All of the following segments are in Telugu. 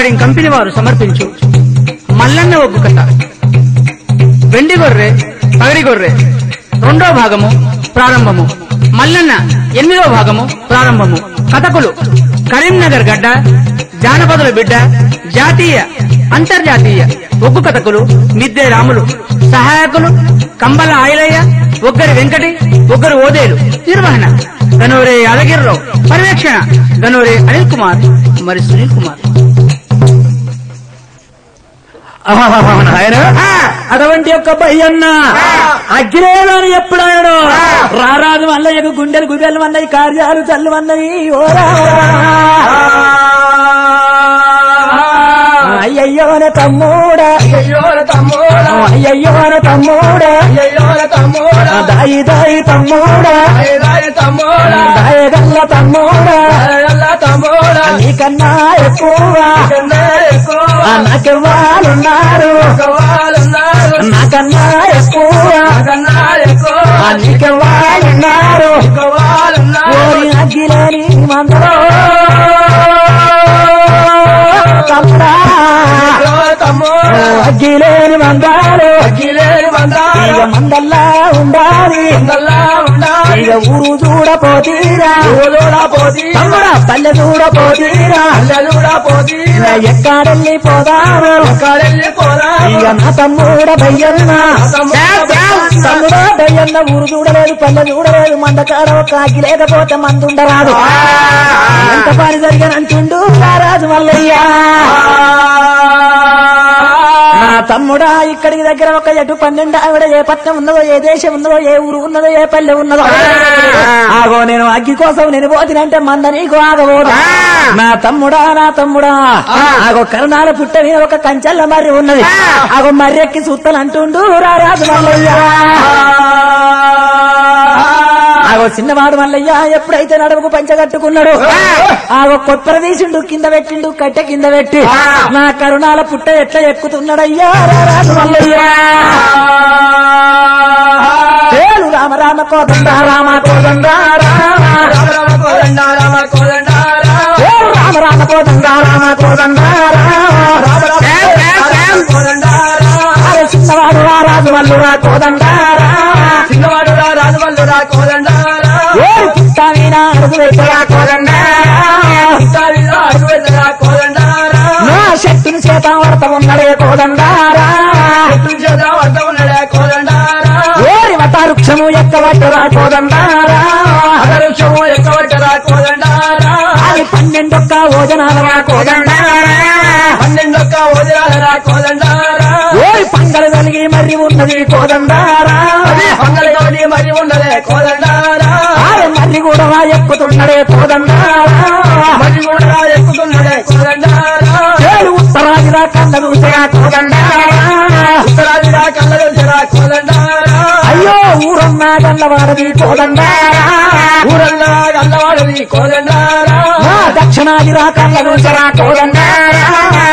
ట్రేడింగ్ కంపెనీ వారు సమర్పించు మల్లన్న ఒగ్గు కథ వెండి గొర్రె పగడి గొర్రె రెండో భాగము ప్రారంభము మల్లన్న ఎనిమిదో భాగము ప్రారంభము కథకులు కరీంనగర్ గడ్డ జానపదుల బిడ్డ జాతీయ అంతర్జాతీయ ఒగ్గు కథకులు మిద్దె రాములు సహాయకులు కంబల ఆయిలయ్య ఒగ్గరి వెంకటి ఒగ్గరి ఓదేలు నిర్వహణ గనోరే యాదగిరిరావు పర్యవేక్షణ గనోరే అనిల్ కుమార్ మరి సునీల్ కుమార్ ఆయన అటువంటి యొక్క భయ్యన్న అగ్రేదాన్ని ఎప్పుడాయను రారాజు మల్లయ్యకు గుండెలు గుబెలు అన్నవి కార్యాలు చల్లు అన్నవి అయ్యయ్యోన తమ్ముడా అయ్యయ్యోన తమ్ముడా దాయి దాయి తమ్ముడా దాయగల్ల తమ్ముడా నీకన్నా ఎక్కువ నాకెవ్వాలున్నారు నాకన్నా ఎక్కువ నీకెవ్వాలున్నారు ఓరి అగ్గిలేని మందలో తమ్ముడా అగ్గిలేని మందాలు ఇక మందల్లా ఉండాలి ఇక ఊరు చూడపోతీరా తమ్ముడా పల్లె చూడపోతీరా ఎక్కడెళ్ళి పోదాము ఇక నా తమ్ముడ భయ్యన్న తమ్ముడ భయ్యన్న ఊరు చూడలేదు పల్లె చూడలేదు మందకాడ ఒక అగ్గి లేకపోతే మందుండరాదు ఎంత పని జరిగానంటుండు రారాజు మల్లయ్య నా తమ్ముడా ఇక్కడికి దగ్గర ఒక ఎటు పన్నెండు ఆవిడ ఏ పట్నం ఉన్నదో ఏ దేశం ఉన్నదో ఏ ఊరు ఉన్నదో ఏ పల్లె ఉన్నదో ఆగో నేను అగ్గి కోసం నేను పోతినంటే మంద నీకు ఆగబోదు నా తమ్ముడా నా తమ్ముడా ఆగో కరుణాల పుట్ట మీద ఒక కంచెల్ల మర్రి ఉన్నది ఆగో మర్రెక్కి సుత్తలు అంటుండు రారాజు మల్లయ్య ఆగో చిన్నవాడు మల్లయ్య ఎప్పుడైతే నడుముకు పంచగట్టుకున్నాడు ఆగో కొప్పర తీసిండు కింద పెట్టిండు కట్టె కింద పెట్టి నా కరుణాల పుట్ట ఎట్లా ఎక్కుతున్నాడయ్యా రారాజు మల్లయ్య పేరు రామ రామ కోదండ రామ కోదండ రామ పేరు రామ రామ కోదండ రామ కోదండ రామ చిన్నవాడు రారాజు మల్లురా కోదండ ఓరి పుట్ట మీద అడుగు పెట్టరా కోదండ నా శక్తిని చేత వర్త ఉన్నడే కోదండారా ఓరి మత వృక్షము ఎక్కబట్టరా కోదండారా అది పన్నెండొక్క ఓజనాలరా కోదండారా ఓరి పంగలు కలిగి మరి ఉన్నది కోదండారా ఆరు మర్రి కూడా ఎక్కుతున్నాడే కోదండారా ఏడు ఉత్తరాదిరా కళ్ళ చూసరా కోదండారా అయ్యో ఊరన్నా గల్లవాడది కోదండారా నా దక్షిణాదిరా కళ్ళ చూసరా కోదండారా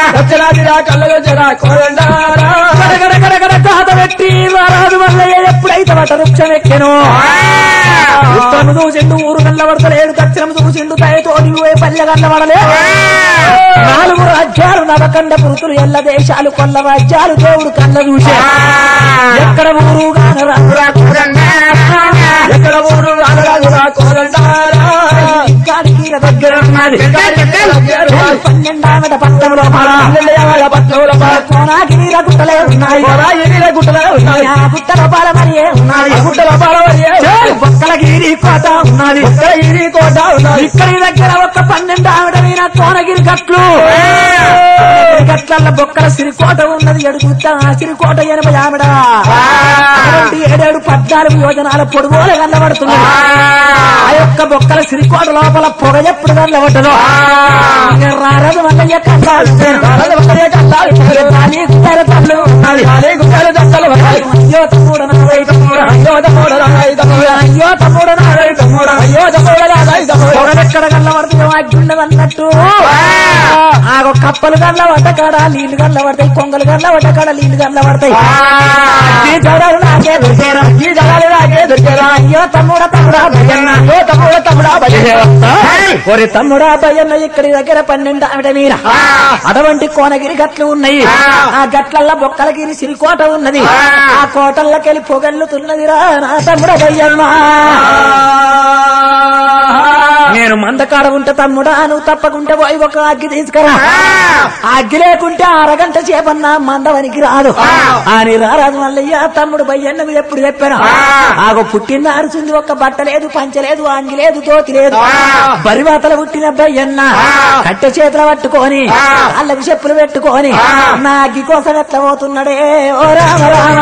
గడగడ గడగడ కాత పెట్టి వారాదు వల్ల ఎప్పుడైతే వట వృక్షం ఎక్కెను ఉత్తరము దూసిండు ఊరు గల్లబడతలేడు దక్షిణము దూసిండు దయతోటి ఏ పల్లె గల్లబడలే నాలుగు రాజ్యాలు నవకండ పురుతులు ఎల్ల దేశాలు కొల్ల రాజ్యాలు దేవుడు కళ్ళ చూసే ఎక్కడ ఊరు గానరా ఎక్కడ ఊరు రాజరాజురా కోదండారా ఇక్కడికి దగ్గర ఉన్నది పన్నెండామట పట్టంలో పన్నెండవ పట్నంలో కోనాగిరి గుట్టలే ఉన్నాయి ఎనిమిది గుట్టలే ఉన్నాయి ఆ గుట్టల పాల మరియే ఉన్నది గుట్టల పాలవరి బొక్కలగిరి కోట ఉన్నది ఉత్తరగిరి కోట ఉన్నది ఇక్కడి దగ్గర ఒక పన్నెండు ఆవిడ మీద కోనగిరి గట్లు గట్ల బొక్కల సిరికోట ఉన్నది ఎడుగుత్త ఆ సిరికోట ఎనభై ఆవిడ అటువంటి ఏడేడు పద్నాలుగు యోజనాల పొడుగోలు కనబడుతుంది ఆ యొక్క బొక్కల సిరికోట లోపల పొగ ఎప్పుడు కనబడదు రారదు వల్ల కట్టాలు తల్లు ఉన్నది గుట్టల దత్తలు ఉన్నాయి అయ్యో తమ్ముడు నా వైపు అయ్యో తమ్ముడు రాయి తమ్ముడు అయ్యో తమ్ముడు నారాయణ తమ్ముడు అయ్యో తమ్ముడు రాయి తమ్ముడు పొగలెక్కడ గల్లబడితే అగ్గుండదన్నట్టు ఆగో కప్పలు గల్ల పడ్డకాడ నీళ్లు గల్ల పడతాయి కొంగలు గల్ల పడ్డకాడ నీళ్లు గల్ల పడతాయి ఈ జడలు నాకే దొరికేరా ఈ జనాలు నాకే దొరికేరా అయ్యో తమ్ముడా తమ్ముడా భయన్న అయ్యో తమ్ముడు తమ్ముడా భయన్న ఒరి తమ్ముడా భయన్న ఇక్కడి దగ్గర పన్నెండు ఆవిడ మీర అటువంటి కోనగిరి గట్లు ఉన్నాయి ఆ గట్లల్లో బొక్కలగిరి సిరికోట ఉన్నది ఆ కోటల్లోకెళ్ళి పొగల్లుతున్నదిరా నా తమ్ముడ భయ్యమ్మ నేను మందకాడ ఉంటే తమ్ముడా నువ్వు తప్పకుంటే పోయి ఒక అగ్గి తీసుకురా ఆ అగ్గి లేకుంటే అరగంట చేపన్నా మందవనికి రాదు అని రారాజు మల్లయ్య తమ్ముడు భయ్యన్నకు ఎప్పుడు చెప్పాను ఆగో పుట్టిన అరుచుంది ఒక్క బట్ట లేదు పంచ లేదు అంగి లేదు తోతి లేదు బరివాతల పుట్టిన భయ్యన్న కట్టె చేతులు పట్టుకొని అల్లకి చెప్పులు పెట్టుకొని నా అగ్గి కోసం ఎట్లా పోతున్నాడే ఓ రామ రామ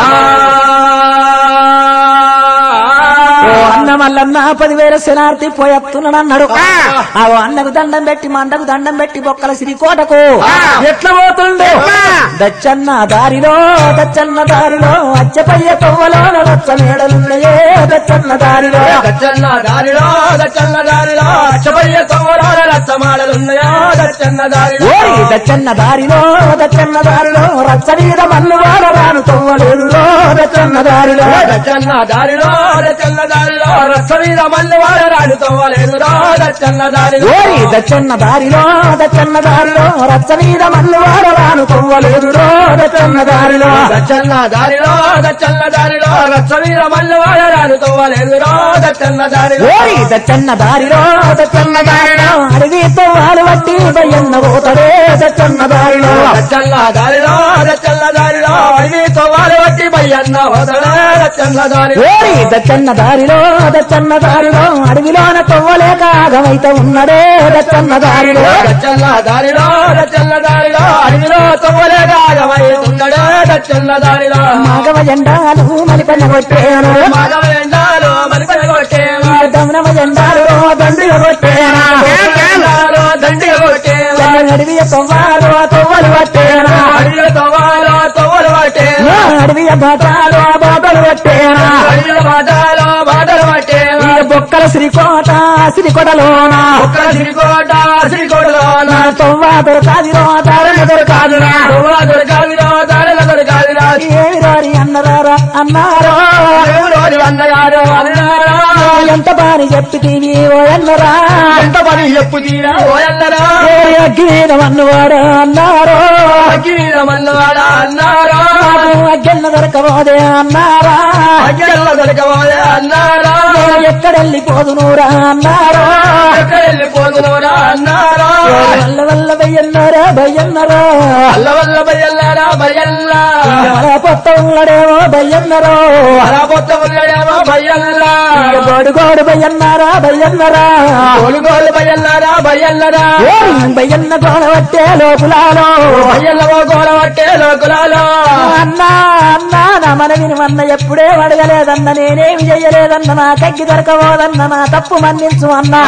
ఓ అన్న మల్లన్న పదివేల శనార్థి పోయత్తున్నాడు అన్నాడు ఆ అన్నకు దండం పెట్టి మండకు దండం పెట్టి బొక్కల శ్రీకోటకు ఎట్లా పోతుండు దచ్చన్న దారిలో దచ్చన్న దారిలో అచ్చపయ్య తొవ్వలో రచ్చ మేడలున్నాయే దచ్చన్న దారిలో దచ్చన్న దారిలో దచ్చన్న దారిలో అచ్చపయ్య తమ్ముడాల రచ్చమాడలున్నాయో దచ్చన్న దారిలో ఓరి దచ్చన్న దారిలో దచ్చన్న దారిలో రచ్చ మీద మన్ను వాడరాను తొవ్వలేదు దచ్చన్న దారిలో దచ్చన్న దారిలో దచ్చన్న దారిలో రచ్చ మీద మళ్ళీ వాడరాడు తవ్వలేదు దచ్చన్న దారిలో ఓరి దచ్చన్న దారిలో దచ్చన్న దారిలో రచ్చ మీద మన్ను వాడరాను తొవ్వలేదు దచ్చన్న దారిలో దచ్చన్న దారిలో దచ్చన్న దారిలో రచ్చ మీద మళ్ళీ వాడరాడు తవ్వలేదు దచ్చన్న దారిలో ఓరి దచ్చన్న దారిలో దచ్చన్న దారిలో అడవి తొవ్వాలు బట్టి భయన్న పోతడే దచ్చన్న దారిలో దచ్చన్న దారిలో దచ్చన్న దారిలో అడవి తవ్వాలి బట్టి బయ్యన్న వదలే దచ్చన్న దారిలో ఓరి దచ్చన్న దారిలో దచ్చన్న దారిలో అడవిలోన తొవ్వలేక ఆగమైతే ఉన్నడే దచ్చన్న దారిలో దచ్చన్న దారిలో దచ్చన్న దారిలో అడవిలో తవ్వలే కాగమై ఉండడే దచ్చన్న దారిలో మాగవ జెండాలు మలిపన్న కొట్టేను మాధవ ఎండాలు మరిపడి కొట్టేవా దమనమ జెండాలు దండిగా కొట్టేనా ఎండాలు దండిగా కొట్టేవా అడవియ తొవ్వాలు తొవ్వలు పట్టేనా అడవిలో తవ్వాలో తవ్వలు పట్టేవా అడవియ బాటాలు బాటలు పట్టేనా అడవిలో బాటలో బాటలు పట్టేవా ఈ బొక్కల శ్రీకోట శ్రీకోటలోన ఒక్క శ్రీకోట శ్రీకోటలోన నా తొవ్వ దొరకాదిరో దారణ దొరకాదిరా తవ్వ దొరకాదిరా దారిల దొరకాదిరా ఏమి రారి అన్నరారా అన్నారో దేవుడు అన్నగారు అన్నారా ఎంత బాని చెప్పితీవి ఓ అన్నరా ఎంత పని చెప్పు తీరా ఓ అన్నరా ఏ అగ్గి మీద మన్నువాడు అన్నారో అగ్గిరమన్నవాడా అన్నారా నాకు అగ్గెన్న దొరకబోదే అన్నారా అగ్గిరల్ల దొరకవాడే అన్నారా ఎక్కడెళ్ళిపోదునురా అన్నారో ఎక్కడ వెళ్ళిపోతున్నారా అన్నారా వల్ల వల్ల భయన్నరా భయన్నరా అల్ల వల్ల బయ్యల్లారా బయ్యల్లా పొత్త ఉన్నడేమో భయన్నరో అలా పొత్త ఉన్నాడేమో బయ్యల్లా గోడు భయన్నారా భయన్నరా గోలుగోలు బయ్యల్లారా బయ్యల్లరా భయన్న గోడ పట్టే లోపులాలో బయ్యల్లవో గోల పట్టే లోకులాలో అన్నా అన్నా నా మనవిని మన్న ఎప్పుడే అడగలేదన్న నేనేమి చెయ్యలేదన్న నా కగ్గి దొరకబోదన్న నా తప్పు మన్నించు అన్నా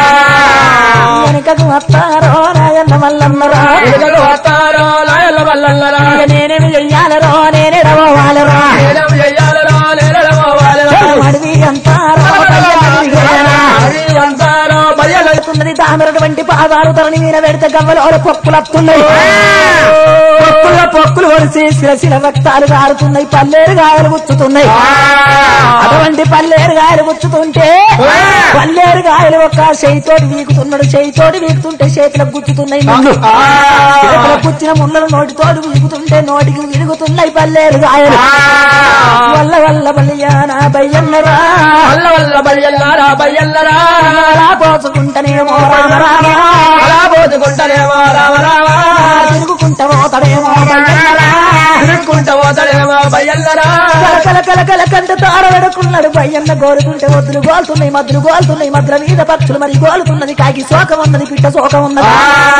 వెనుకకు వస్తారో నాయన్న మల్లన్నరా ఎలుగలు వస్తారో నాయల్ల వల్లల్లరా ఇక నేనేమి చెయ్యాలరో నేనేడవాలరా నేలం చెయ్యాలరా నేలడమోవాలరా అడవి అంతారో భయన్నదిగేనా. అది అంతారో బయ్యల ఉన్నది తామరటువంటి పాదాలు తలని మీద పెడితే గవ్వలో పొక్కులు వస్తున్నాయి పొక్కుల్లో పొక్కులు ఒడిసి శిలశిల రక్తాలు కారుతున్నాయి పల్లేరు గాయలు గుచ్చుతున్నాయి అటువంటి పల్లేరు గాయలు గుచ్చుతుంటే పల్లేరు గాయలు ఒక చేయితోటి వీకుతున్నాడు చేయితోటి వీకుతుంటే చేతులకు గుచ్చుతున్నాయి ముళ్ళు చేతులకు గుచ్చిన ముళ్ళను నోటితోటి వీకుతుంటే నోటికి విరుగుతున్నాయి పల్లేరు గాయలు వల్ల వల్ల బలియానా బయ్యన్నరా వల్ల వల్ల బయ్యల్లారా బయ్యల్లరా అలా పోసుకుంటనేమో రామ రామ అలా పోతుకుంటలేమో రామ రామ తిరుగుకుంటా పోతాడేమో బయ్యన్నరా. తిరుక్కుంట పోతాడేమో బయ్యల్లరా కల కల కల కల కంట తార వెడుకున్నాడు బయ్యన్న గోరుకుంటే వద్దులు గోలుతున్నాయి మద్దులు గోలుతున్నాయి మద్దుల మీద పక్షులు మరి గోలుతున్నది కాకి శోకం ఉన్నది పిట్ట శోకం ఉన్నది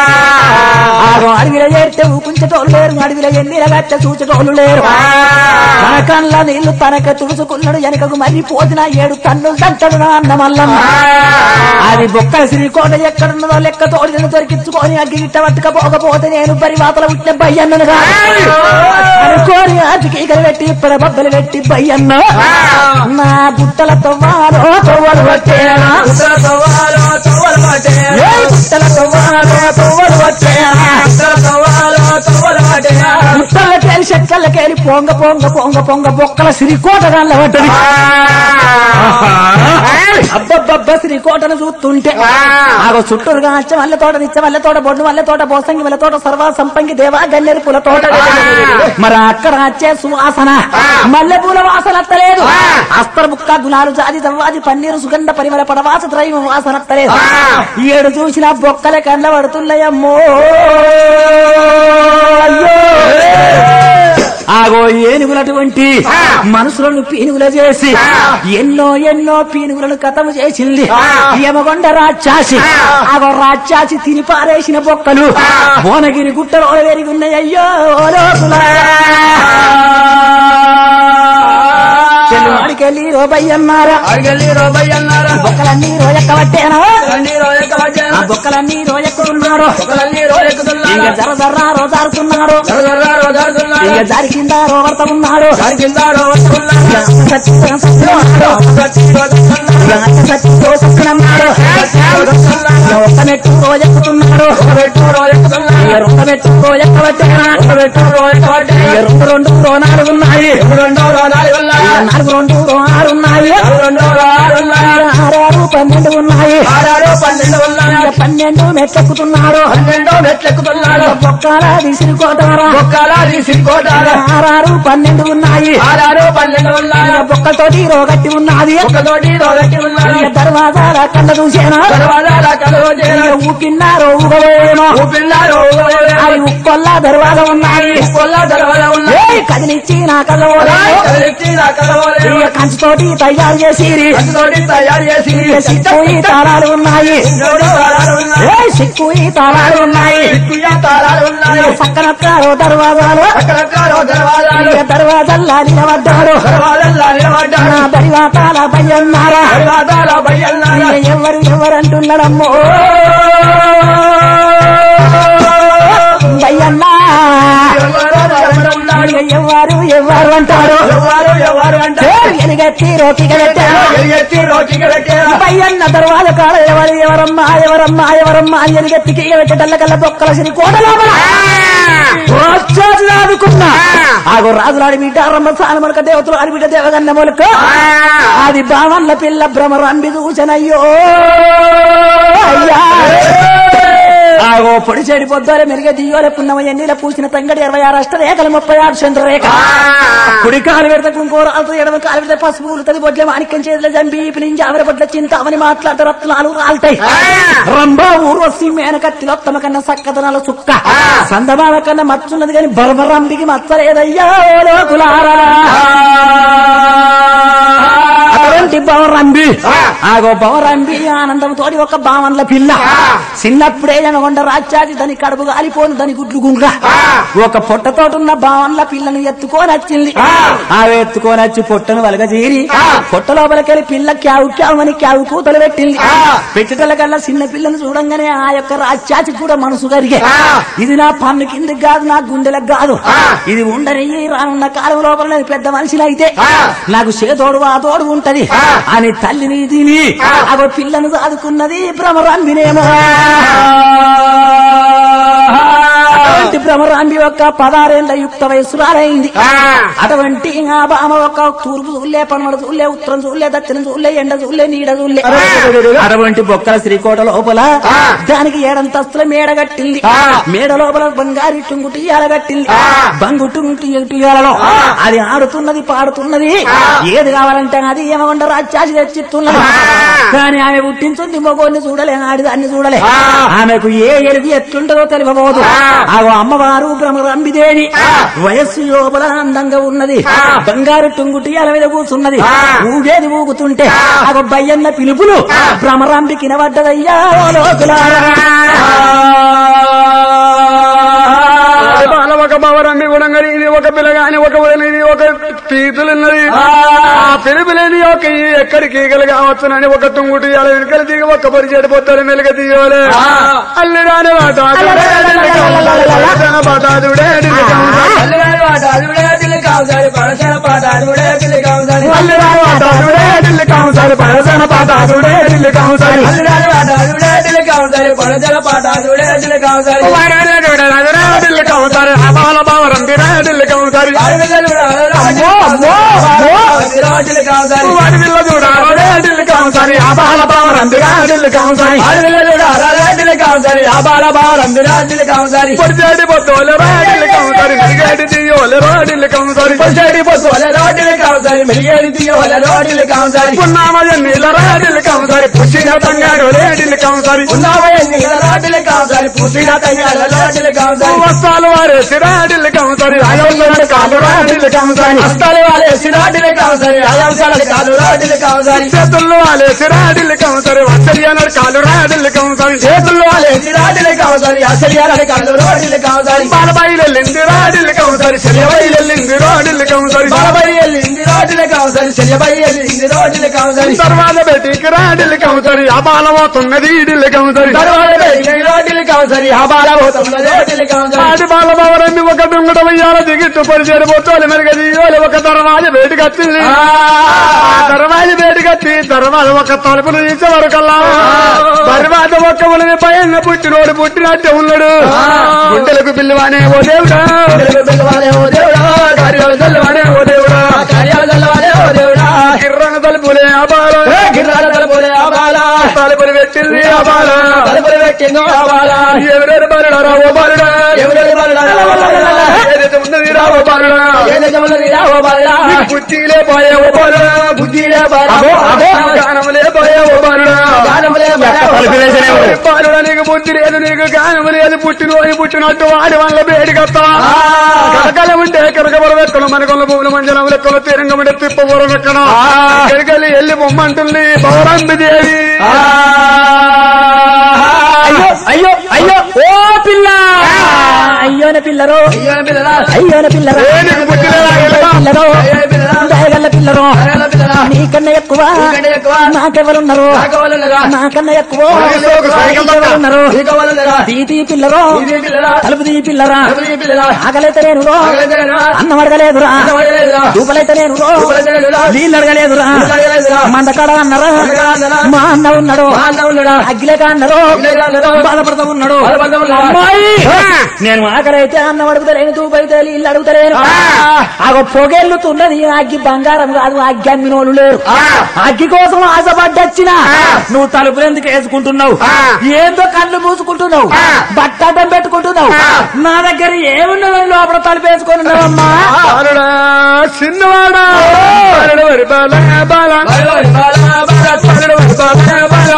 ఆగో అడవిలో ఏడితే ఊపించటోళ్ళు లేరు అడవిలో ఎన్నిల గట్ట చూచటోళ్ళు లేరు తన కళ్ళ నీళ్లు తనక తుడుచుకున్నాడు వెనకకు మరి పోతిన ఏడు తన్నులు తంటడు నా అన్న మల్లమ్మ అది బొక్క శ్రీకోట ఎక్కడున్నదో లెక్క తోడి దొరికించుకొని అగ్గి గిట్ట పట్టుకపోకపోతే నేను పరివాతల పుట్టిన బయ్యన్నను కాదు కోరి ఆటికీకలు పెట్టి ఇప్పుడు బొబ్బలు పెట్టి బయ్యన్న నా గుట్టల తవ్వాలో తవ్వలు వచ్చేనా ఉత్తర తవ్వాలో తవ్వలు పట్టేనా ఏ గుట్టల తవ్వాలో తవ్వలు వచ్చేనా ఉత్తర తవ్వాలో తవ్వలు పట్టేనా గుట్టలకేలి చెట్లకేలి పొంగ పొంగ పొంగ పొంగ బొక్కల శ్రీకోట గాళ్ళ పడ్డది అబ్బబ్బబ్బ శ్రీకోటను చూస్తుంటే ఆగో చుట్టూరుగా అచ్చ మల్లె తోట నిచ్చ మల్లె తోట బొడ్డు మల్లె తోట బోసంగి మల్లె తోట సర్వ సంపంగి దేవా గన్నేరు పూల తోట మరి అక్కడ వచ్చే సువాసన మల్లె పూల వాసన అత్తలేదు అస్తర బుక్క గులాలు జాది దవ్వాది పన్నీరు సుగంధ పరిమళ పడవాస త్రయం వాసన అత్తలేదు ఏడు చూసిన బొక్కల కండ్ల పడుతున్నాయమ్మో అయ్యో ఆగో ఏనుగులటువంటి మనసులను పీనుగుల చేసి ఎన్నో ఎన్నో పీనుగులను కథము చేసింది యమగొండ రాక్షాసి ఆగో రాక్షాసి తిని పారేసిన బొక్కలు భువనగిరి గుట్టలో వెరిగి ఉన్నాయి అయ్యో చెల్లువాడికెళ్ళి రోబయ్యన్నారా అడిగెళ్ళి రోబయ్య అన్నారా బొక్కలన్నీ రోజెక్కబట్టేనా ఒకలన్నీ రోజెక్కబట్టాను ఆ బొక్కలన్నీ రోజెక్కుతున్నారు ఒకలన్నీ రోజెక్కుతున్నారు ఇంకా జర జర్రా రోజారుతున్నారు జరగరా రోజాడుతున్నారు ఇంకా జారి కింద రోవర్త ఉన్నారు దాని కింద రోజుతున్నారు సత్యం సత్యం ఒక్క మెట్టు రోజెక్కుతున్నాడు రెండు మెట్టు రోజెక్కబట్టేనా రెండు రెండు రో నాలుగు ఉన్నాయి నాలుగు రెండు రో ఆరు ఉన్నాయి ఆరు పన్నెండు ఉన్నాయి ఇక పన్నెండు మెట్లెక్కుతున్నాడు బొక్కాల విసిరికోటారా ఆరారు పన్నెండు ఉన్నాయి ఇక బొక్కతోటి రోగట్టి ఉన్నది ఇక దర్వాజాల కళ్ళ చూసేనా ఇక ఊపిన్నారు ఊగలేమో అది ఉక్కొల్ల దర్వాజ ఉన్నాయి ఏయ్ కదిలిచ్చి నా కళ్ళ ఇక కంచుతోటి తయారు చేసి తయారు చేసి ఇక సిక్కు ఈ తాళాలు ఉన్నాయి ఏయ్ సిక్కు ఈ తాళాలు ఉన్నాయి తాళాలు ఉన్నాయి ఇక పక్కనొక్క దర్వాజాలు అక్కడక్కడ దర్వాజాలు ఇక దర్వాజల్లా నిలబడ్డాడు దర్వాజాలు నిలబడ్డాడు నా దరివాతాల భయన్నారా దర్వాజాల బయ్యన్నారా ఇక ఎవరు ఎవరు అంటున్నాడమ్మో భయన్నా ఇక ఎవరు ఎవరు అంటారు ఎవరు ఎవరు అంటే ఎలుగెత్తి రోటిగా పెట్టారు ఎత్తి రోటికి పెట్టారా పయ్యన్న తర్వాత కాడ ఎవరు ఎవరమ్మా ఎవరమ్మా ఎవరమ్మా అని ఎలుగెత్తికి పెట్టేటల్ల కల్లా బొక్కల సిరి కోట లోపల రాక్షసులు ఆదుకున్నా ఆగో రాజులాడి బిడ్డ రమ్మ సాలమలక దేవతలు ఆడి బిడ్డ దేవగన్న మొలక అది బావన్ల పిల్ల భ్రమరు అంబి చూచనయ్యో అయ్యా ఆగో పొడి చెడి పొద్దులే మెరుగ దియోలే పున్నమ ఎన్నిల పూసిన తంగడి ఇరవై ఆరు అష్ట రేఖలు ముప్పై ఆరు చంద్రరేఖ కుడి కాలు పెడితే కుంకోరాలతో ఎడమ కాలు పెడితే పసుపు ఊరుతుంది బొడ్ల మాణిక్యం చేతుల జంబి నుంచి ఆవిర బొడ్ల చింత అవని మాట్లాడితే రత్నాలు రాలుతాయి రంభా ఊర్వశి మేనకత్తిలోత్తమ కన్నా సక్కదనాల సుక్క సందమాల కన్నా మచ్చున్నది కానీ బర్బరంబికి మచ్చలేదయ్యా ఓ లోకులారా అటువంటి బవరంబి ఆగో బవరంబి ఆనందం తోటి ఒక బావన్ల పిల్ల చిన్నప్పుడే జనగొండ రాజ్యాది దాని కడుపు గాలిపోను దాని గుడ్లు గుంగ ఒక పొట్టతోటున్న బావన్ల పిల్లను ఎత్తుకొని వచ్చింది ఆమె ఎత్తుకొని వచ్చి పొట్టను వలగజీరి పొట్ట లోపలికెళ్ళి పిల్ల క్యావు క్యావు అని క్యావు కూతలు పెట్టింది పెట్టటల కల్లా చిన్న పిల్లను చూడంగానే ఆ యొక్క రాజ్యాచి కూడా మనసు కరిగే ఇది నా పన్ను కిందకి కాదు నా గుండెలకు కాదు ఇది ఉండని రానున్న కాలం లోపల నేను పెద్ద మనిషిని అయితే నాకు చేతోడు ఆ తోడు ఉంటది అని తల్లిని తిని అగో పిల్లను సాదుకున్నది భ్రమరాంబినేమో అటువంటి భ్రమరాంబి యొక్క పదారేళ్ల యుక్త వయసురాలైంది అటువంటి ఆ బామ ఒక తూర్పు చూలే పనమడ చూలే ఉత్తరం చూలే దక్షిణం చూలే ఎండ చూలే నీడ చూలే అటువంటి బొక్కల శ్రీకోట లోపల దానికి ఏడంతస్తుల మేడ కట్టింది మేడ లోపల బంగారు టుంగుటియాల కట్టింది బంగు టుంగుటియాలలో అది ఆడుతున్నది పాడుతున్నది ఏది కావాలంటే అది ఏమకుండా రాజ్యాసి తెచ్చిస్తున్నది కానీ ఆమె పుట్టించుంది మగోన్ని చూడలే ఆడి దాన్ని చూడలే ఆమెకు ఏ ఎలుగు ఎట్లుంటదో తెలియబోదు ఆగో అమ్మవారు భ్రమరంబిదేవి వయస్సు లోపల అందంగా ఉన్నది బంగారు టుంగుటియాల మీద కూర్చున్నది ఊగేది ఊగుతుంటే ఆగో బయ్యన్న పిలుపులు భ్రమరంబి కినబడ్డదయ్యా ఓ లోకులారా. బాల ఒక బవరండి గుణంగని ఇది ఒక పిల్లగాని ఒక వదిలిది ఒక పీతులున్నది ఆ పిలుపులేని ఒక ఈ ఎక్కడికి ఈగలు కావచ్చునని ఒక తుంగుటి అలా వెనుకలు దిగి ఒక్క పొరి చెడిపోతారు మెలుగ తీయలే అల్లిరాని వాటాదుడే బాటాదుడే తల్లిగారి పాట అడుగుడే దిల్లి కాంసారి పడసన పాట అడుగుడే దిల్లి కాంసారి అల్లిరాని పాట అదుడే ఢిల్లీ కాంసారి పడసన పాట అదుడే ఢిల్లీ కాంసారి అల్లుడాలి పాట అడుగుడే దిల్లి కాంసారి పడసన పాట అడుగుడే దిల్లి కాంసారి ఢిల్లీ కాంసారి అబాల బావరం ఢిల్లీ కాంసారి అమ్మో అమ్మో అమ్మో దిల్లి కాంసారి వాడి పిల్ల చూడాలే ఢిల్లీ కాంసారి అబాల బావరం ఢిల్లీ కాంసారి దిల్లి కాంసారి ఆ బాల బాలందిరా దిల్లి కాంసారి పొడిచేడి పొద్దులే ఢిల్లీ కాంసారి మెరుగేటి దియోలే ఢిల్లీ కాంసారి పొసడి పొద్దు వల రోడ్డులు కాంసారి మెలిగేది దియ్య వల రోడ్డులు కాంసారి పున్నామయ నీళ్ళ ఢిల్లీ కాంసారి పుష్టిన తంగారు ఢిల్లీ కాంసారి ఉన్నావే నీల రోడ్డులు కాంసారి పూసిన తయ్యాల రోడ్డులు కాంసారి వస్తాలు వారేసి ఢిల్లీ కాంసారి అయోధ్య కాలు ఢిల్లీ కాంసారి హస్తాలు వాలేసి రోడ్డులు కాంసారి అయాంశాలు కాదు రోడ్డులు కాంసారి చేతుల్లో వాలేసి ఢిల్లీ కాంసారి వస్తరియానాడు కాలు ఢిల్లీ కాంసారి చేతుల్లో వాలేసి రోడ్డులు కాంసారి అసలు కాదు రోడ్డులు కాంసారి బాలబాయిలెళ్ళింది ఢిల్లీ కాంసారి చెల్లెబైలెళ్ళింది ఢిల్లీ కాంసారి బాలబడి వెళ్ళింది రోడ్డులు కాంసారి చెల్లెబడి వెళ్ళింది రోడ్డులు కాంసారి తర్వాత బయటికి ఢిల్లీ కాంసారి ఆ బాలమవుతున్నది ఢిల్లీ కాంసారి తర్వాత వెళ్ళింది రోడ్డులు కాంసారి ఆ బాల పోతున్నది రోడ్డులు కాంసారి ఆడి బాలబావరన్ని ఒక దుంగట వయ్యాల దిగిట్టు పరిచేరు పోతాలి మెరుగది ఒక దర్వాజ బయటకు వచ్చింది ఆ దర్వాజ బయటకు వచ్చి దర్వాజ ఒక తలుపులు తీసే వరకల్లా దర్వాజ ఒక్క ఉలిని భయంగా పుట్టినోడు పుట్టినట్టే ఉన్నాడు గుండెలకు పిల్లవానే ఓ దేవుడా పిల్లవాడే ఓ దేవుడా కార్యాలు చల్లవానే ఓ దేవుడా కార్యాలు చల్లవాడే ఓ దేవుడా కిర్రన తలుపులే ఆ బాల గిర్రాల తలుపులే ఆ బాల తలుపులు పెట్టింది ఆ బాల తలుపులు పెట్టిందో ఆ బాల ఎవరెవరు బాలుడా రావో బాలుడా ఎవరెవరి బాలుడా? ఏదైతే ఉన్నది రావో బాలుడా ఏ నిజమున్నది రా ఓ బాలుడా? బుద్ధిలే పోయే ఓ బాలుడా బుద్ధిలే బాల. అగో అగో గానములే పోయే ఓ బాలుడా గానములే బాల. బాలుడా నీకు బుద్ధి లేదు నీకు గానము లేదు పుట్టినోని పుట్టినట్టు వాడి వల్ల వేడికత్తా కరకల ఉంటే కరకబర వెక్కలు మనకొల్ల భూముల మంజనం లెక్కలు తీరంగం ఉంటే తిప్పబోర వెక్కను కరికలి ఎల్లి బొమ్మంటుంది పౌరంబి దేవి అయ్యో అయ్యో అయ్యో ఓ పిల్ల అయ్యోన పిల్లరో అయ్యో పిల్లరా. అయ్యోన పిల్లరో ఏ నీకు బుద్ధి లేదా ఎల్లవా? పిల్లరో అయ్యో పిల్లరా. దయగల్ల పిల్లరో అయ్యో పిల్లరా. నీకన్నా ఎక్కువ నీకంటే ఎక్కువ. నాకెవరున్నారు నాకవలనురా. నాకన్నా ఎక్కువ పోలీసు ఒక సైకిల్ దొంగ. ఉన్నారు నీకవలనురా. తీతి పిల్లరో ఇది పిల్లరా. తలుపు తీ పిల్లరా ఎవరి పిల్లరా. ఆకలైతే నేను ఆకలైతేనేనురా. అన్నం అడగలేదురా అడగలేదురా. దూపలైతే నేను దూపలైతేనేనురా. నీళ్ళు అడగలేదురా నీళ్ళు అడగలేదురా. మందకాడ అన్నారా మందకాడ అన్నారా. మా అన్న ఉన్నాడు మా అన్న ఉన్నాడా. అగ్గిలేక అన్నారు అగ్గిలేక అన్నారు. బాధపడతా ఉన్నాడు బాధపడతా ఉన్నాడా. అమ్మాయి నేను ఆకలైతే అన్నం అడుగుతలేను తూపైతే నీళ్ళు అడుగుతలేను ఆగో పొగెళ్ళుతున్నది అగ్గి బంగారం కాదు అగ్గి అమ్మినోళ్ళు లేరు అగ్గి కోసం ఆశపడ్డొచ్చిన నువ్వు తలుపులు ఎందుకు వేసుకుంటున్నావు ఏందో కళ్ళు మూసుకుంటున్నావు బట్టడం పెట్టుకుంటున్నావు నా దగ్గర ఏమున్నదని లోపల తలుపు వేసుకొని ఉన్నావమ్మా బాలుడా చిన్నవాడా బాలుడు వరి బాల బాల బాల, బాల, బాల. బాలుడు వరి బాల బాల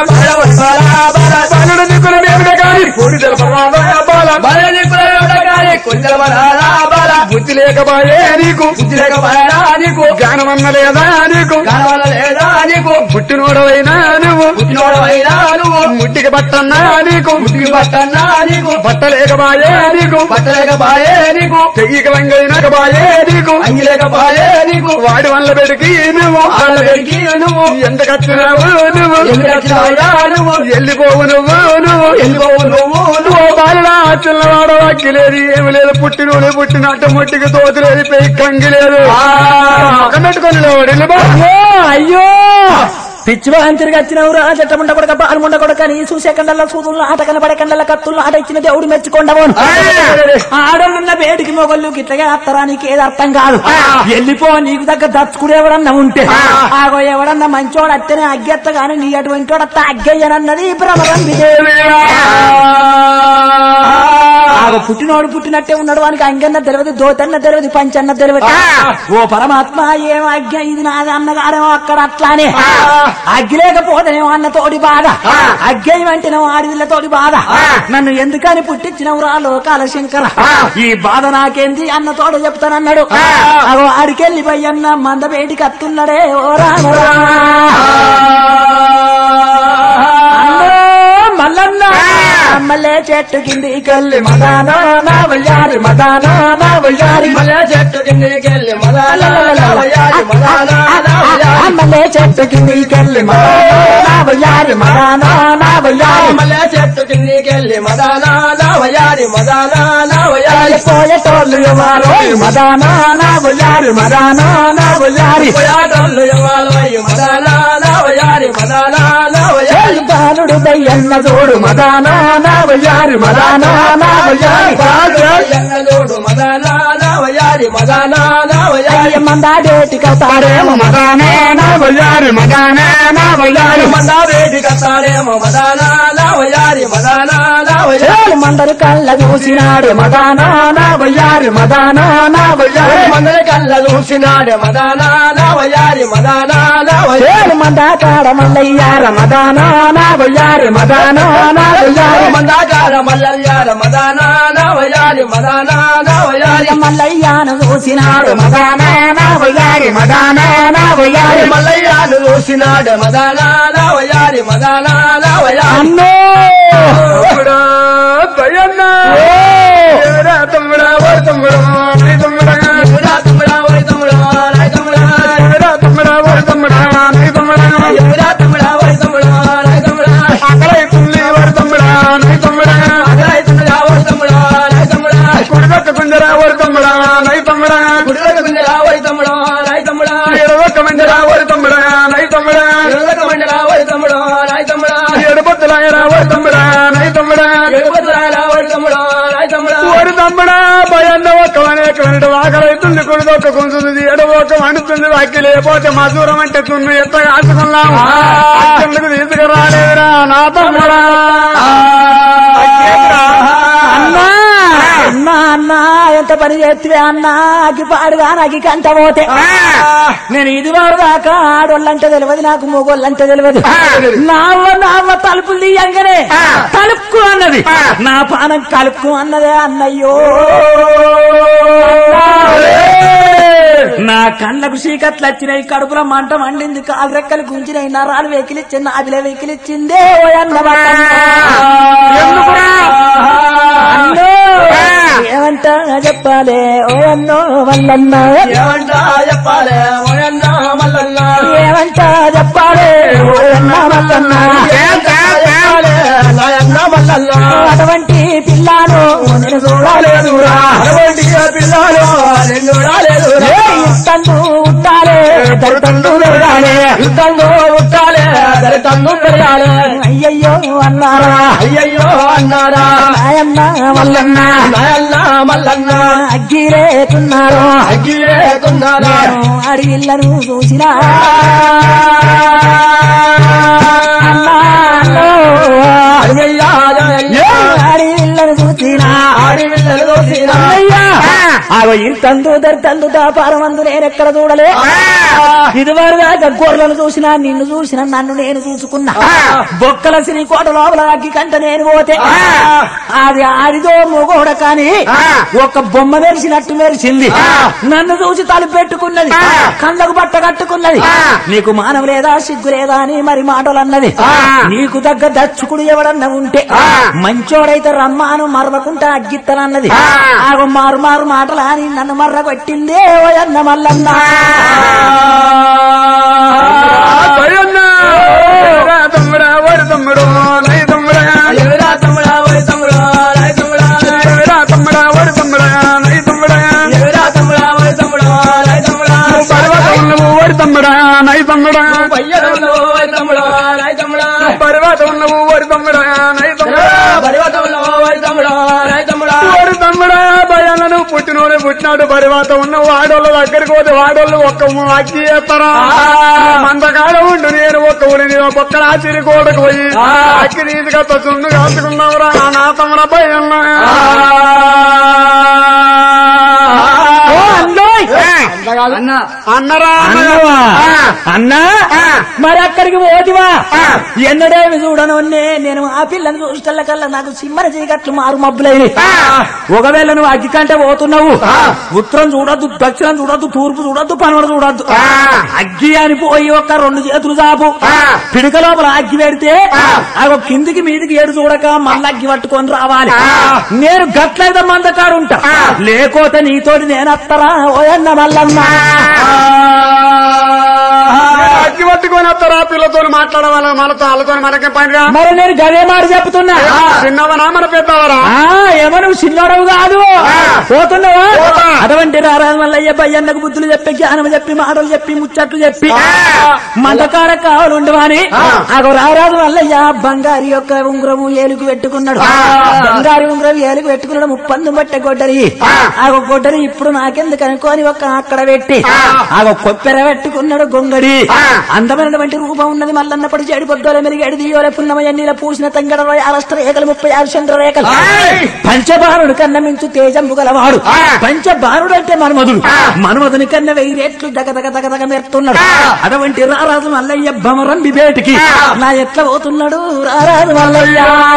బాలుడు నీకు ఏమిటే కానీ కోడి తెలపరాదా బాల బాల నీకులే ఉండగానే కొంచెం బలాలా బాల. బుద్ధి లేకబాయే నీకు బుద్ధి లేక బాలా నీకు. జ్ఞానమన్న లేదా నీకు కనవల లేదా నీకు. పుట్టినోడవైనా నువ్వు పుట్టినోడవైనా నువ్వు. ముట్టికి బట్టన్నా నీకు బుద్ధికి పట్టన్నా నీకు. బట్ట లేకబాయే నీకు పట్టలేక బాయే నీకు. తెగిక వంగైనాక బాయే నీకు అంగి లేక బాయే నీకు. వాడి వల్ల పెడికి నువ్వు వాళ్ళ పెరిగి నువ్వు. ఎందుకు వచ్చినావు నువ్వు ఎందుకు వచ్చినావురా నువ్వు. వెళ్ళిపోవు నువ్వు నువ్వు వెళ్ళిపోవు నువ్వు ఓ బాలడా చిన్నవాడు అక్కిలేదు ఏమి లేదు పుట్టినోడు పుట్టినట్టు ముట్టికి తోతులేదు పెయి కంగి లేదు కన్నట్టుకొని వెళ్ళిపో అయ్యో అయ్యో పిచ్చిలో తిరిగి వచ్చినవురా చెట్టముండ కొడక పాల్ముండ కొడక నీ చూసే కండల సూదుల్లో ఆట కనబడే కండల కత్తుల్లో ఆట ఇచ్చిన దేవుడు మెచ్చుకొండవను ఆడోళ్ళున్న వేడికి మొగళ్ళు గిట్లగా అత్తరా నీకు ఏది అర్థం కాదు వెళ్ళిపో నీకు దగ్గర దచ్చుకుడు ఎవడన్నా ఉంటే ఆగో ఎవడన్నా మంచోడు అత్తనే అగ్గెత్త గాని నీ అటువంటి వాడు అత్త అగ్గయ్యనన్నది భ్రమరం విదేవి ఆగో పుట్టినోడు పుట్టినట్టే ఉన్నాడు వానికి అంగన్న తెలియదు దోతన్న తెలియదు పంచన్న తెలియదు ఓ పరమాత్మ ఏం అగ్గ ఇది నాది అన్నగారేమో అక్కడ అట్లానే అగ్గి లేకపోతేనేమో అన్న తోడి బాధ అగ్గేయమంటేనేమో ఆడిదిల్ల తోడి బాధ నన్ను ఎందుకని పుట్టించినవు రా లోకాల శంకర ఈ బాధ నాకేంది అన్న తోడు చెప్తానన్నాడు అగో ఆడికెళ్ళి పోయన్న మంద బయటికి అత్తున్నాడే ఓ రామ మల్లన్న మల్లె చెట్టు కింది కల్లి మదానా నా వయ్యారి మదానా నా వయ్యారి మల్లె చెట్టు కిందికెళ్ళి మదాలా నా వయ్యారి మదాలా నా వయ్యారి. మల్లె చెట్టు కింది కల్లి మదానా నా వయ్యారి మదానా నా వయ్యారి మల్లె చెట్టు కిందికెళ్ళి మదాలా నా వయ్యారి వయారి మదానా నా వయారి పోయేటోళ్ళు ఎవరో మదానా నా వయ్యారి మదానా నా వయ్యారి పోయాటోళ్ళు ఎవ్వాలవయ్య మదానా నా వయారి మదానా నా వయారి బాలుడు దయ్యన్న చూడు మదానా నా వయ్యారి మదానా నా వయ్యారి ఎన్నదోడు మదానా నా వయారి మదానా నా వయారి మందాడేటి కతారేమో మదానా నా వయ్యారి మదానా నా వయ్యారి మందా వేడి కట్టాడేమో మదానా నా వయారి మదానా నా వయారి మందరు కళ్ళ చూసినాడు మదానా నా వయ్యారి మదానా నా వయ్యారి మందరి కళ్ళ చూసినాడే మదానా నా వయారి మదానా నా వయారి ఏడు మందాకాడ మల్లయ్యార మదానా నా వయ్యారి మదానా నా వయ్యారి మందాకార మల్లయ్యార మదానా నా వయారి మదానా నా వయారి మల్లయ్యాను చూసినాడు మదానా నా వయ్యారి మదానా నా వయ్యారి మల్లయ్యాను చూసినాడే మదానా నా వయారి మదానా నా వయారి అన్నో తమ్ముడా భయన్నా ఏరా తమ్ముడా ఓ తమ్ముడా నీ తమ్ముడా ఎవరా తమ్ముడా ఓయ్ తమ్ముడా రాయ్ తమ్ముడా ఏరా తమ్ముడా ఓ తమ్ముడా నీ తమ్ముడా ఎవరా తమ్ముడా ఓయ్ తమ్ముడా రాయ్ తమ్ముడా ఆకలైతుంది ఓ తమ్ముడా నీ తమ్ముడా రాయ్ తమ్ముడా ఓయ్ తమ్ముడా రాయ్ తమ్ముడా కుడిపక్క కుంజరా ఓ తమ్ముడా నీ తమ్ముడా గుడిలోకి గుంజరా ఓయ్ తమ్ముడా రాయ్ తమ్ముడా ఎడవక్క మంజరా ఓ తమ్ముడా నీ తమ్ముడా ఎడలకు మండరా ఓయ్ తమ్ముడా రాయ్ తమ్ముడా ఎడబొత్తులాయరా ఓ తమ్ముడా నీ తమ్ముడా ఎడబతురారా ఓయ్ తమ్ముడా రాయ్ తమ్ముడా ఓరి తమ్ముడా భయన్న ఒక్క అనేక వెనట ఆకలైతుంది కుడిదొక్క కొంచుంది ఎడవొక్క వండుతుంది వాకి లేకపోతే మధురం అంటే తున్ను ఎంత కాచుకున్నాము అక్కడికి తీసుకురాలేదురా నా తమ్ముడా అన్నా అన్నా అన్నా ఎంత పని చేస్తే అన్నా అగ్గి పాడుగా నాకు కంట పోతే నేను ఇది వారు దాకా ఆడోళ్ళంటే తెలియదు నాకు మొగోళ్ళంటే తెలియదు నావ నావ తలుపులు తీయంగానే కలుపుకు అన్నది నా పానం కలుపుకు అన్నదే అన్నయ్యో నా కళ్ళకు చీకట్లు వచ్చినాయి కడుపులో మంట మండింది కాలు రెక్కలు గుంజినాయి నరాలు వెకిలిచ్చింది నాదిలే వెకిలిచ్చిందే ఓ అన్న అన్నో ఏమంటా చెప్పాలే ఓ అన్నో వల్లన్న ఏమంటా చెప్పాలే ఓయన్నా మల్లన్నా ఏమంటా చెప్పాలే ఓ అన్న వల్లన్న ఏమంటా చెప్పాలే నాయన్న మల్లన్నా అటువంటి పిల్లాను నేను చూడలేదురా అటువంటి పిల్లలు రెండు రాలేదురా ఇస్తందు ఉంటాలే దరితందు పెరగాలే యుద్ధంలో ఉట్టాలే దళితంలో పెరగాలే అయ్యయ్యో అన్నారా అయ్యయ్యో అన్నారా నాయన్న వల్లన్న నాయన్న మల్లన్న అగ్గిరేతున్నారు అగ్గిరేతున్నారా నేను అడిగిళ్ళను చూసినా అన్నా అన్నో. అడిగయ్యా అడిగిళ్ళను చూసినా ఆడి పిల్లలు దోసినా అయ్యా ఆగో ఇంతందు దరితందు దాపారమందు నేనెక్కడ చూడలే ఇదివరకు దాకా గొర్రెలను చూసినా నిన్ను చూసినా నన్ను నేను చూసుకున్నా బొక్కల శ్రీకోట లోపల అగ్గి కంట నేను పోతే అది ఆడిదో మొగోడ కాని ఒక బొమ్మ మెరిసినట్టు మెరిసింది నన్ను చూసి తలుపు పెట్టుకున్నది కళ్ళకు బట్ట కట్టుకున్నది నీకు మానవ లేదా సిగ్గు లేదా అని మరి మాటలు అన్నది నీకు దగ్గర దచ్చుకుడు ఎవడన్నా ఉంటే మంచోడైతే రమ్మాను మరవకుంటా అగ్గిత్తనన్నది ఆగో మారు మారు మాటలు అని నన్ను మర్ర కొట్టిందే ఓ అన్న మల్లన్న భయన్న ఏరా తమ్ముడా ఓరి తమ్ముడు నీ తమ్ముడా ఎవరా తమ్ముడా ఓయ్ తమ్ముడా రాయ్ తమ్ముడా ఏరా తమ్ముడా ఓరి తమ్ముడా నీ తమ్ముడా ఎవరా తమ్ముడా ఓయ్ తమ్ముడా రాయ్ తమ్ముడా పర్వతం నువ్వు ఓరి తమ్ముడా నై తమ్ముడా పయ్యడంలో ఓయ్ తమ్ముడా రాయ్ తమ్ముడా పర్వతం నువ్వు ఓరి తమ్ముడా నై తమ్ముడా పరివతంలో ఓయ్ తమ్ముడా రాయ్ తమ్ముడా ఓరి తమ్ముడా భయాలను పుట్టినోడే పుట్టినాడు పరివాత ఉన్న వాడోళ్ళ దగ్గరికి పోతే వాడోళ్ళు ఒక్క అక్కి చేస్తారా మందకాడ ఉండు నేను ఒక్క ఊరిని ఒక్కడ ఆచిరి కోడకు పోయి అక్కి తీసుకొస్తా చున్ను కాల్చుకున్నావురా నా తమ్ముడ భయన్న ఓ అన్నోయ్ అన్న అన్నరా అన్నవా అన్నా మరి అక్కడికి పోతివా ఎన్నడేమి చూడను నేను ఆ పిల్లని చూసిన కల్లా నాకు సిమ్మర చీకట్లు మారు మబ్బులైన ఒకవేళ నువ్వు అగ్గి కంటే పోతున్నావు ఉత్తరం చూడొద్దు దక్షిణం చూడొద్దు తూర్పు చూడొద్దు పనవడ చూడొద్దు అగ్గి అని పోయి ఒక్క రెండు చేతులు చాపు పిడక లోపల అగ్గి పెడితే అగో కిందికి మీదికి ఏడు చూడక మళ్ళీ అగ్గి పట్టుకొని రావాలి నేను గట్లయితే మందకాడు ఉంటా లేకపోతే నీతోటి నేను వస్తారా ఓయన్న మల్లన్న అగ్గి పట్టుకొని వస్తారా పిల్లతో మాట్లాడవాల మనతో వాళ్ళతో మనకే పనిరా మరి నేను గదే మాట చెప్తున్నా చిన్న చిన్నవనా మన పెద్దవరా ఆ ఏమో నువ్వు చిన్నోడవు కాదు పోతున్నావా పోతా. అటువంటి రారాజు మల్లయ్య భయ్యన్నకు బుద్ధులు చెప్పి జ్ఞానం చెప్పి మాటలు చెప్పి ముచ్చట్లు చెప్పి మంటకాడ కావాలి ఉండవని అగో రారాజు మల్లయ్య బంగారి యొక్క ఉంగరము ఏలుగు పెట్టుకున్నాడు బంగారి ఉంగరం ఏలుగు పెట్టుకున్నాడు ముప్పందు బట్టే గొడ్డరి ఆగో గొడ్డరి ఇప్పుడు నాకెందుకు అనుకోని ఒక అక్కడ పెట్టి ఆగో కొప్పెర పెట్టుకున్నాడు గొంగడి అందమైనటువంటి రూపం ఉన్నది మల్లన్నప్పటి చెడి పొద్దుల మెరిగాడి దియోల పున్నమయ్య నీల పూసిన తంగడ అరస్త రేఖలు ముప్పై ఆరు చంద్ర రేఖలు పంచబాణుడు కన్న మించు తేజంబు గలవాడు పంచబాణుడు అంటే మన్మధుడు మన్మధుని కన్న వెయ్యి రేట్లు దగ దగ దగ దగ మెరుతున్నాడు అటువంటి రారాజు మల్లయ్య భమరం బిబేటికి నా ఎట్లా పోతున్నాడు రారాజు మల్లయ్య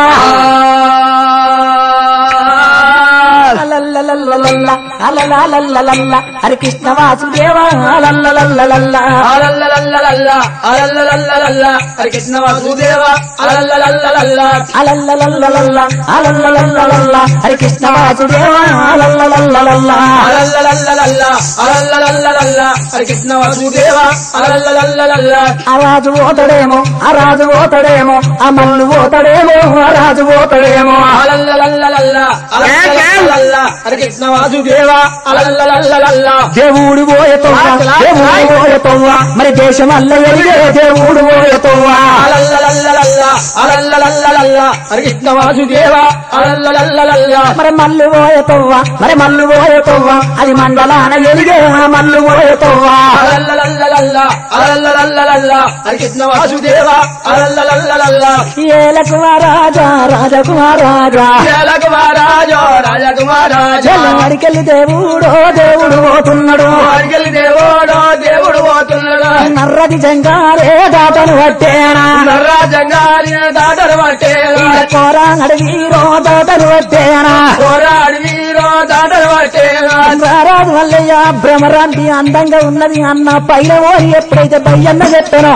అలల్లలల్లలల్ల, అలలాలల్లలల్ల, హరి కృష్ణ వాసుదేవ అలల్లలల్లలల్ల. అలల్లలల్లలల్ల, అలల్లలల్లలల్ల, హరి కృష్ణ వాసుదేవ అలల్లలల్లలల్ల. అలల్లలల్లలల్ల, అలల్లలల్లలల్ల, హరి కృష్ణ వాసుదేవ అలల్లలల్లలల్ల. అలల్లలల్లలల్ల, అలల్లలల్లలల్ల, హరి కృష్ణ వాసుదేవ అలల్లలల్లలల్ల. ఆ రాజు పోతాడేమో ఆ రాజు పోతాడేమో ఆ మల్లు పోతాడేమో ఆ రాజు పోతాడేమో అలల్లలల్లలల్ల, అలల్లలల్లల్ల, హరి కృష్ణ వాసుదేవ అలల్లలల్లలల్ల. దేవుడు పోయతోవా దేవుడు పోయతోవా మరి దేశం అల్ల ఎరిగే దేవుడు పోయతోవా అలల్లలల్లలల్ల, అలల్లలల్లలల్ల, హరి కృష్ణ వాసుదేవ అలల్లలల్లలల్ల. మరి మల్లు పోయతోవా మరి మల్లు పోయతోవా అది మండలాన ఎరిగే ఆ మల్లు పోయతోవా అలల్లలల్లలల్ల, అలల్లలల్లలల్ల, హరి కృష్ణ వాసుదేవ అలల్లలల్లలల్ల. ఏలకు రాజా రాజకుమారాజా రాజకుమారాజో రాజకుమారాజో వాడికెళ్ళి దేవుడో దేవుడు పోతున్నాడు వారికెళ్ళి దేవుడో దేవుడు పోతున్నాడు నర్రది జంగారే దాటను పట్టేనా నర్రాజంగారి దాటరు పట్టేరా కోరా అడవిరో దాటను పట్టేనా పోరాడి వీరో దాటరు పట్టేరా రారాజు వల్లయ్య భ్రమరాంతి అందంగా ఉన్నది అన్న పైన ఓరి ఎప్పుడైతే బయ్యన్న చెప్పానో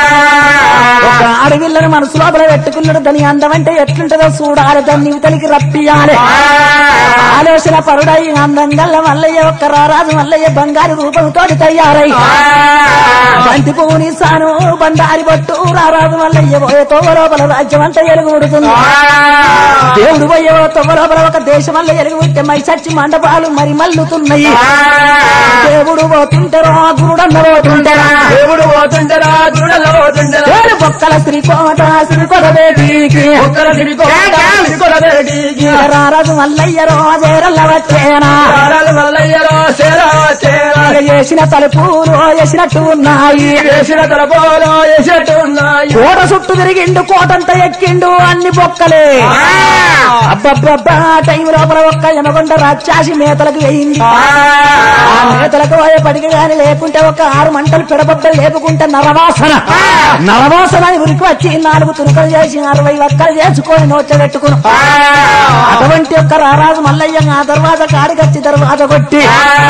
ఒక అడవిళ్ళని మనసు లోపల పెట్టుకున్నాడు దాని అందం అంటే ఎట్లుంటుందో చూడాలి దాన్ని ఇవతలికి రప్పియాలి ఆలోచన పరుడై అందంగా మల్లయ్య ఒక్క రారాజు మల్లయ్య బంగారు రూపంతో తయారై బంతి పువ్వుని సాను బండారి పట్టు రారాజు మల్లయ్య పోయే తోవ లోపల రాజ్యం అంతా ఎలుగుడుతుంది దేవుడు పోయే తొవ్వ లోపల ఒక దేశం వల్ల ఎలుగు పుట్టే మై చచ్చి మండపాలు మరి మల్లుతున్నాయి దేవుడు పోతుంటారో గురుడన్న పోతుంటారా దేవుడు పోతుంటరా దుడల పోతుంటరా ఏడు బొక్కల శ్రీకోట శ్రీకోట బేటీకి ఒక్కర తిరిగోట తిరిగొల బేటికి రారాజు మల్లయ్య రోజేరల్ల వచ్చేనా తారాలు మల్లయ్యరో సేరా చేరా ఇక చేసిన తలుపులు వేసినట్టు ఉన్నాయి వేసిన తలపోలో వేసేట్టు ఉన్నాయి కోట చుట్టూ తిరిగిండు కోటంతా ఎక్కిండు అన్ని బొక్కలే అబ్బబ్బబ్బా టైం లోపల ఒక్క ఎనగొండ రాక్షాసి మేతలకు వేయింది ఆ మేతలకు పోయేపటికి గాని లేకుంటే ఒక ఆరు మంటలు పిడబొబ్బలు లేపుకుంటే నరవాసన నరవాసన అని ఉరికి వచ్చి నాలుగు తురుకలు చేసి అరవై ఒక్కలు చేసుకొని నోచ పెట్టుకుని అటువంటి ఒక్క రారాజు మల్లయ్య ఆ దర్వాజ కాడిగచ్చి దర్వాజ కొట్టి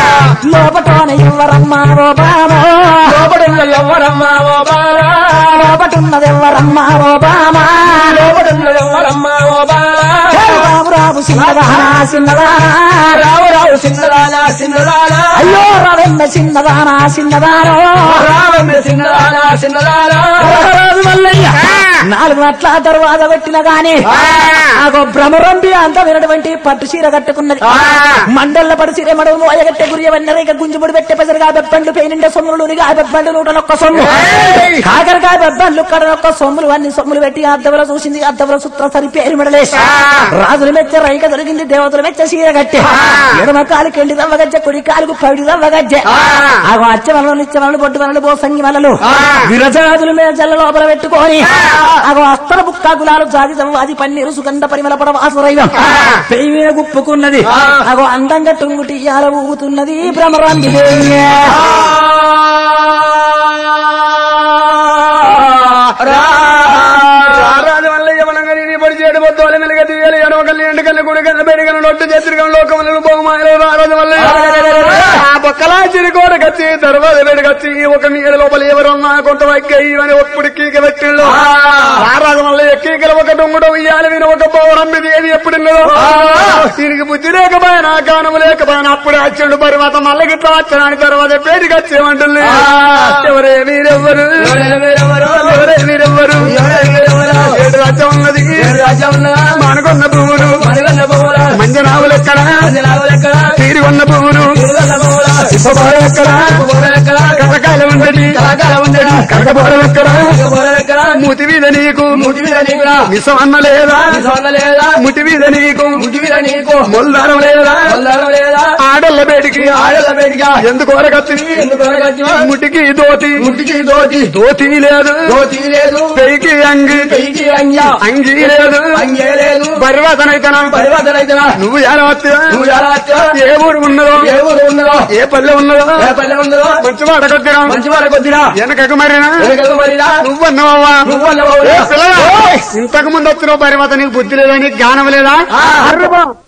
లోపటోన ఎవ్వరమ్మా ఓ బామో లోపడున్న ఎవ్వరమ్మా ఓ బాలా లోపటున్నది ఎవ్వరమ్మా ఓ బామా లోపడున్న ఎవ్వరమ్మా ఓ బాలా రాము రాము చిన్నదానా చిన్నదానా రావు రావు సిన్నదానా సిన్నదానా అయ్యో రవెన్న చిన్నదానా చిన్నదానో రావమ్మ సిన్నదానా సిన్నదానా రాజు మల్లయ్య నాలుగు అట్ల దర్వాజ పెట్టిన గాని నాకు భ్రమరంబి అంత వినటువంటి పట్టు చీర కట్టుకున్నది మండల్ల పడు చీర మడవు మోయగట్టె గురి వన్నరేక గుంజుముడి పెట్టే పెసరగా బెప్పండ్లు పెయినిండే సొమ్ములు నునిగా బెప్పండ్లు నూటనొక్క సొమ్ము కాకరకాయ బెప్పండ్లు కడనొక్క సొమ్ములు అన్ని సొమ్ములు పెట్టి అద్దవల చూసింది అద్దవల సుత్ర సరి పేరు మెడలేసి రాజులు మెచ్చ రైక దొరికింది దేవతలు మెచ్చ చీర కట్టి ఎడమ కాలు కెండి రవ్వ గజ్జ కుడి కాలుకు పడి రవ్వ గజ్జ ఆగో అచ్చ వలలు నిత్య వలలు బొట్టు వలలు బోసంగి వలలు విరజాదులు మీద జల్ల లోపల పెట్టుకొని ఆగో అస్తర బుక్క గులాలు జాతి అది పన్నీరు సుగంధ పరిమళ పడ వాసురైవం పెయి మీద గుప్పుకున్నది ఆగో అందంగా టుంగుటి ఇయ్యాల ఊగుతున్నది భ్రమరాంది దేవి రారాజు వల్ల యవనంగా నీ పడి చేయడం వద్దు వాళ్ళ మెలుగ తీయాలి ఎడవ కల్లి ఎండు కల్లి కుడి కల్లి బయట కల్లి నొట్టు చేతిరికం లోకములను బహుమాయలు రారాజు వల్ల ఆ బొక్కలా చిరుకోడ కచ్చి తర్వాత వెడగచ్చి ఒక నీడ లోపల ఎవరున్నా కొంత వైద్య అని ఒప్పుడు కీక పెట్టిళ్ళు రారాజు వల్ల ఎక్కీకల ఒక దొంగడు ఇయ్యాలి విని ఒక పౌరం మీద ఏది ఎప్పుడున్నదో దీనికి బుద్ధి లేకపోయినా కానము లేకపోయినా అప్పుడే వచ్చిండు పర్వత మళ్ళీ గిట్ల వచ్చడానికి తర్వాత పేరుకి వచ్చేమంటుంది ఎవరే మీరెవ్వరు ఎవరెవరు? ఎవరే మీరెవ్వరు ఎవరెవరు? ఏడు రాజ్యం ఉన్నది రాజ్యం ఉన్నదా? మనకున్న అంజనావులు ఎక్కడ అంజనాలు ఎక్కడ తీరి ఉన్న పువ్వులు తిరుగల్ల బోల ఇప్పబోరం ఎక్కడ బోర ఎక్కడ కరకాల ఉండటి కళాకాల ఉండడు కరకబోరం ఎక్కడ బోర ఎక్కడ ముతి మీద నీకు ముటి మీద నీకురా విషం అన్న లేదా సొన్న లేదా ముటి మీద నీకు ముటి మీద నీకు మొల్దారం లేదా వల్లారం లేదా ఆడల్ల బేటికి ఆడల వేడిగా ఎందుకు వరకత్తివి ఎందుకు వెనకచ్చివా? ముటికి దోతి ముట్టికి దోతి దోతి లేదు దోతి లేదు పెయికి అంగి పెయికి అంగ్యా అంగి లేదు అంగే లేదు పరివర్తనైతనం పరివర్తన అయితేనా నువ్వు ఎలా వస్తావా నువ్వు ఎలా వచ్చావు ఏ ఊరు ఉన్నదో ఏ ఊరు ఉన్నదో ఏ పల్లె ఉన్నదో ఏ పల్లె ఉందో మంచి మాట కొద్దిరా మంచి వారికి వచ్చినా వెనకకు మరినా వెనకకు మరినా నువ్వన్నావా నువ్వు అన్నవాడు ఇంతకు ముందు వచ్చిన పరివర్తన నీకు బుద్ధి లేదా నీకు జ్ఞానం లేదా ఆ. అర్రబా.